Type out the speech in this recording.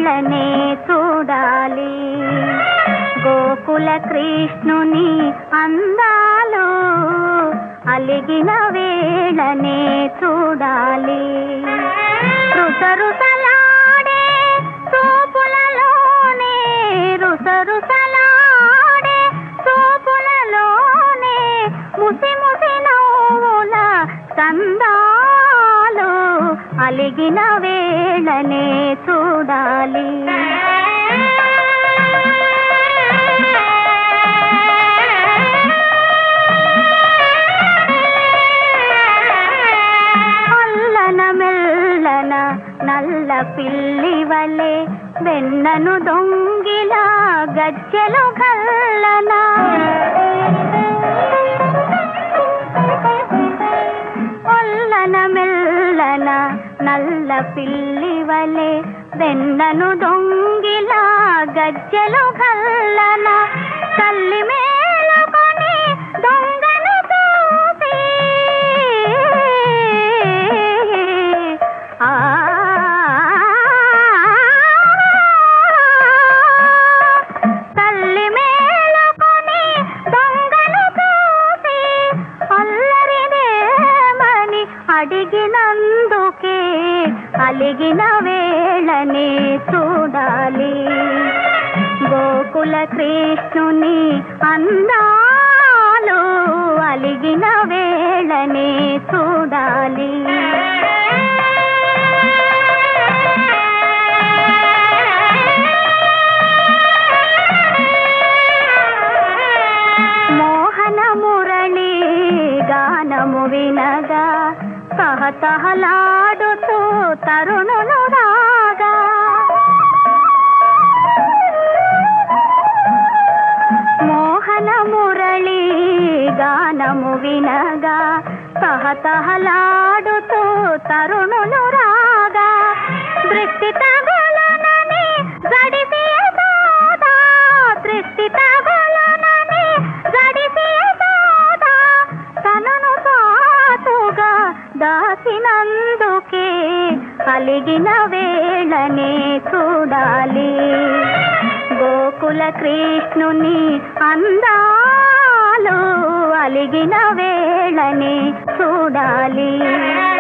వేళనే చూడాలి గోకుల కృష్ణుని అందాలు అలిగిన వేళనే చూడాలి రుసరుసలాడే చూపులలోనే రుసరుసలాడే చూపులలోనే ముసి ముసి నవ్వుల సందాలు అలిగిన వేళనే చూడాలి అల్లన మెల్లన నల్ల పిల్లి వలె వెన్నను దొంగిలా గజ్జెలు గల్లన ఒల్లన మెల్లన నల్ల పిల్లి వలె వెన్నను దొంగిలా గజ్జెలు గల్లన తల్లి మేలుకొని దొంగను చూసి ఆ తల్లి మేలుకొని దొంగను చూసి అల్లరిదేమని అడిగినందుకే అలిగిన వేళనే చూడాలి గోకుల కృష్ణుని అందాలు అలిగిన వేళనే చూడాలి మోహన మురళి గానము వినగా తహతహలాడుతూ తరుణులు రాగా మోహన మురళి గానము వినగా తహతహలాడుతూ తరుణులు రాగా దృష్టి తగులనని జడిసి యశోద, దృష్టి తగులనని జడిసి యశోద, తనను సాతుగా దాచినందుకే అలిగిన వేళనే చూడాలి గోకుల కృష్ణుని అందాలు అలిగిన వేళనే చూడాలి